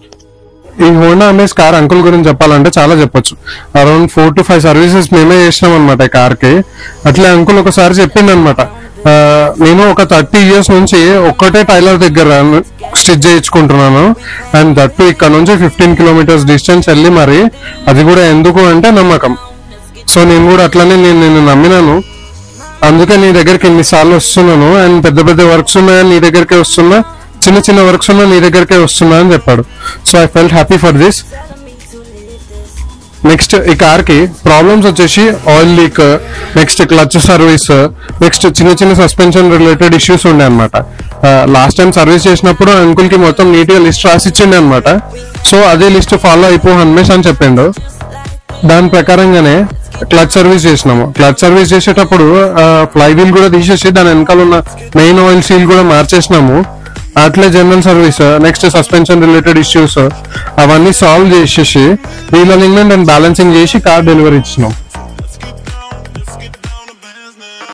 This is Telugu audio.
ఈ హోండా అమేజ్ కార్ అంకుల్ గురించి చెప్పాలంటే చాలా చెప్పొచ్చు around four to five services మేమే చేసినాం అనమాట ఈ కార్ కి అట్లా అంకుల్ ఒకసారి చెప్పింది అనమాట నేను ఒక థర్టీ ఇయర్స్ నుంచి ఒక్కటే టైలర్ దగ్గర స్టిచ్ చేయించుకుంటున్నాను అండ్ దట్టు ఇక్కడ నుంచి ఫిఫ్టీన్ కిలోమీటర్స్ డిస్టెన్స్ వెళ్ళి మరి అది కూడా ఎందుకు అంటే నమ్మకం సో నేను కూడా అట్లనే నేను నేను నమ్మినాను అందుకే నీ దగ్గరికి ఎన్నిసార్లు వస్తున్నాను అండ్ పెద్ద పెద్ద వర్క్స్ ఉన్నాయని నీ దగ్గరికే వస్తున్నా చిన్న చిన్న వర్క్స్ ఉన్నా నీ దగ్గరికే వస్తున్నా అని చెప్పాడు so I felt happy for this next ఈ కార్ కి ప్రాబ్లమ్స్ వచ్చేసి oil leak next clutch service next చిన్న చిన్న సస్పెన్షన్ రిలేటెడ్ ఇష్యూస్ ఉండే అనమాట లాస్ట్ టైం సర్వీస్ చేసినప్పుడు అంకుల్ కి మొత్తం నీట్ గా లిస్ట్ రాసి ఇచ్చిండే అనమాట సో అదే లిస్ట్ ఫాలో అయిపో హన్మేష్ అని చెప్పిండు దాని ప్రకారంగానే క్లచ్ సర్వీస్ చేసినాము క్లచ్ సర్వీస్ చేసేటప్పుడు ఫ్లై వీల్ కూడా తీసేసి దాని వెనకాల ఉన్న మెయిన్ ఆయిల్ సీల్ కూడా మార్చేసినాము అట్లే general service next suspension related issues అవన్నీ సాల్వ్ చేసేసి వీల్ అలైన్మెంట్ అండ్ బ్యాలెన్సింగ్ చేసి కార్ డెలివరీ ఇచ్చినాం